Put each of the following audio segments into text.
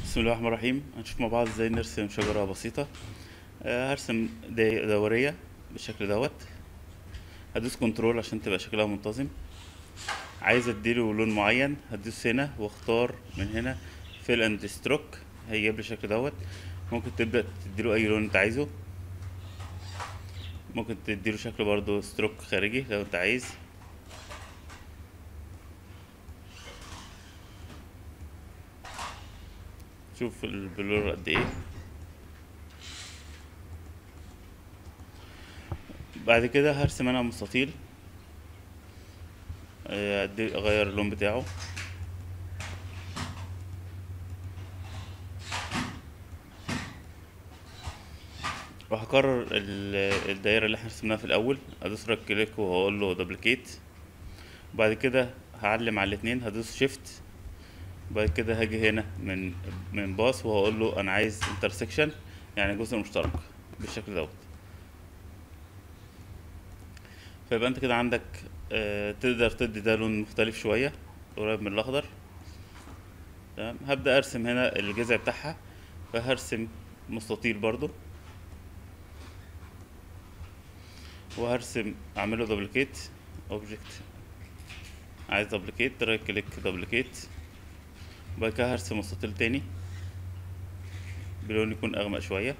بسم الله الرحمن الرحيم هنشوف مع بعض ازاي نرسم شجرة بسيطة آه، هرسم داي- دورية بالشكل دوت هدوس كنترول عشان تبقى شكلها منتظم عايز اديله لون معين هدوس هنا واختار من هنا فيل اند ستروك هيجيب لي الشكل دوت ممكن تبدأ تديله اي لون انت عايزه ممكن تديله شكل برضو ستروك خارجي لو انت عايز شوف البلور قد ايه بعد كده هرسم انا مستطيل آه، أدي- اغير اللون بتاعه وهكرر ال- الدايرة اللي احنا رسمناها في الأول هدوس رايت كليك وهقول له دبليكيت بعد كده هعلم على الاتنين هدوس شيفت بعد كده هاجي هنا من من باص وهقول له انا عايز انترسكشن يعني جزء مشترك بالشكل دوت فيبقى انت كده عندك آه تقدر تدي ده لون مختلف شوية قريب من الأخضر تمام هبدأ أرسم هنا الجذع بتاعها فهرسم مستطيل برضو وهرسم أعمله دبليكيت اوبجكت عايز دبليكيت رايت كليك دبليكيت وبعد كده هرسم مستطيل تاني بلون يكون أغمق شوية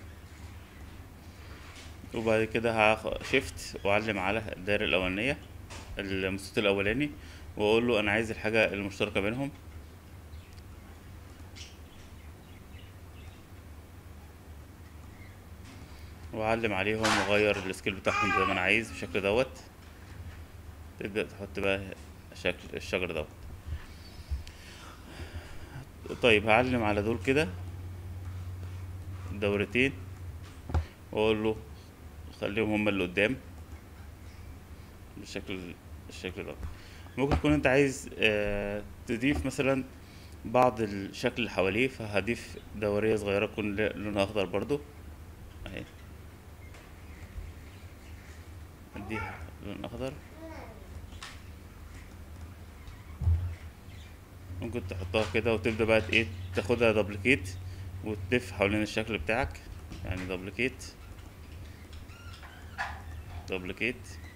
وبعد كده هاخد شيفت واعلم على الدايرة الأولانية المستطيل الأولاني وأقول له أنا عايز الحاجة المشتركة بينهم وأعلم عليهم وأغير السكيل بتاعهم زي ما أنا عايز بالشكل دوت تبدأ تحط بقى شكل الشجر دوت طيب هعلم على دول كده دورتين واقول له خليهم هما اللي قدام بالشكل الشكل ده ممكن تكون انت عايز آه، تضيف مثلا بعض الشكل اللي حواليه فهضيف دورية صغيرة تكون ل- لونها اخضر برضو اهي اديها لون اخضر ممكن تحطها كده وتبدأ بقى ايه تاخدها دبليكيت وتلف حوالين الشكل بتاعك يعني دبليكيت دبليكيت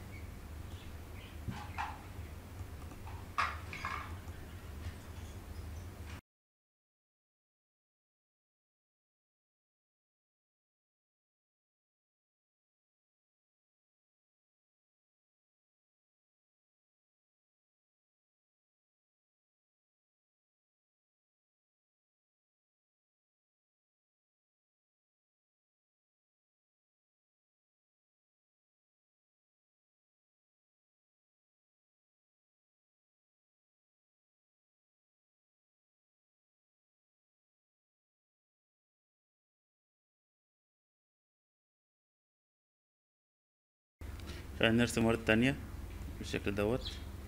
نرسم ورد تانية بالشكل دوت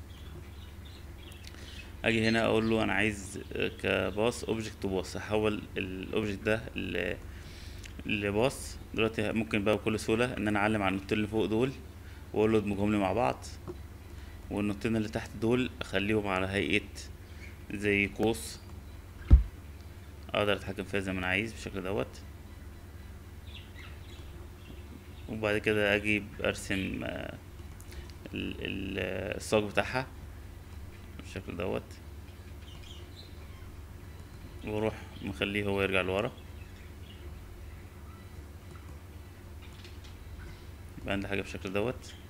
اجي هنا اقول له انا عايز كباص اوبجكت تو باص احول الاوبجكت ده ل- لباص دلوقتي ممكن بقى بكل سهولة ان انا اعلم على النوتين اللي فوق دول واقول له ادمجهم لي مع بعض والنوتين اللي تحت دول اخليهم على هيئة زي قوس اقدر اتحكم فيها زي ما انا عايز بالشكل دوت وبعد كده اجي ارسم آه، ال- ال- الصاج بتاعها بالشكل دوت واروح مخليه هو يرجع لورا يبقى عندي حاجة بالشكل دوت